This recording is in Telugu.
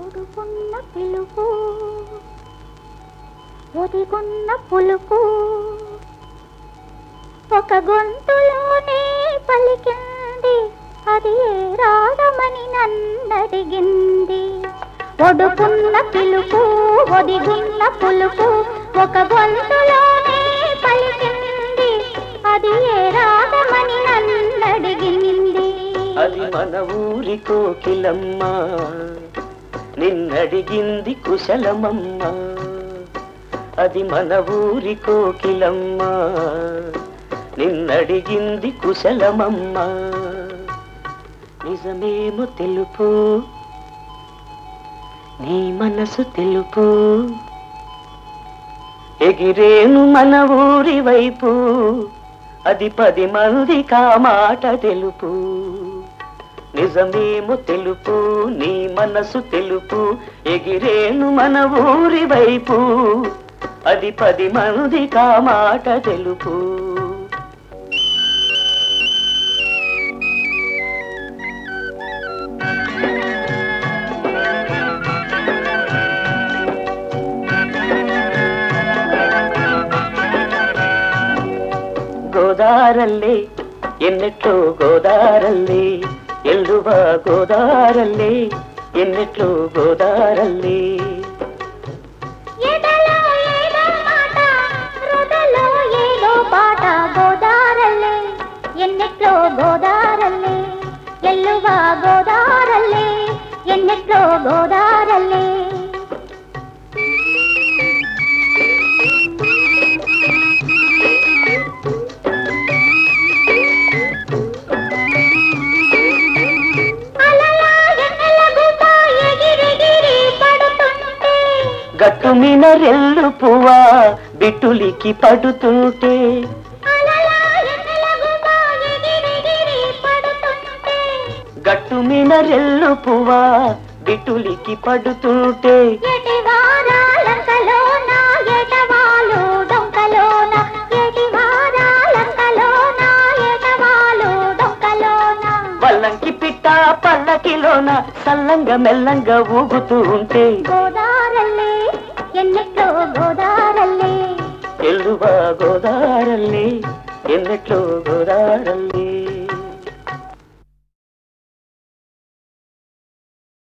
ఒడుకున్న పిలుపు ఒదిగున్న పులుపు ఒక గొంతులోనే పలికింది అది ఏ రాగమని నన్నడిగింది ఒడుకున్న పిలుపు ఒదిగున్న పులుపు ఒక గొంతులోనే పలికింది అది ఏ రాగమని నన్నడిగింది అది మన ఊరి కోకిలమ్మ నిన్నడిగింది కుశలమమ్మ అది మన ఊరి కోకిలమ్మ నిన్నడిగింది కుశలమమ్మ నిజమేమో తెలుపు నీ మనసు తెలుపు ఎగిరేను మన ఊరి వైపు అది పది మంది కామాట తెలుపు నిజమేమో తెలుపు నీ మనసు తెలుపు ఎగిరేను మన ఊరి వైపు అది పది మంది కామాట తెలుపు ಗೋದಾರಲ್ಲೇ ಎನ್ನೆಟ್ಟೋ ಗೋದಾರಲ್ಲೇ ಎಳ್ಳುವ ಗೋದಾರಲ್ಲೇ ಎನ್ನೆಟ್ಟೋ ಗೋದಾರಲ್ಲೇ ఎదలో ఏదో మాట హృదలో ఏదో పాట గోదారల్లే ఎన్నెట్లో గోదారల్లే ఎల్లువ గోదారల్లే ఎన్నెట్లో గోదారల్లే అలలా ఎన్నెల గుట్ట ఎగిరెగిరి పడుతుంటే గట్టు మీద రెల్లు పువ్వా బిట్టులికి పడుతుంటే అలలా ఎన్నెల గుట్ట ఎగిరెగిరి పడుతుంటే గట్టు మీద రెల్లు పువ్వా బిట్టులికి పడుతుంటే ఎటి వారాలంకలోన ఎటవాలు డొంకలోన ఎటి వారాలంకలోన ఎటవాలు డొంకలోన పల్లంకి పిట్ట పల్లకిలోన సల్లంగా మెల్లంగా ఊగుతూ ఉంటే గోదారల్లే ఎన్నెట్లో గోదారల్లే ఎల్లువ గోదారల్లి ఎన్నెట్లో గోదారల్లి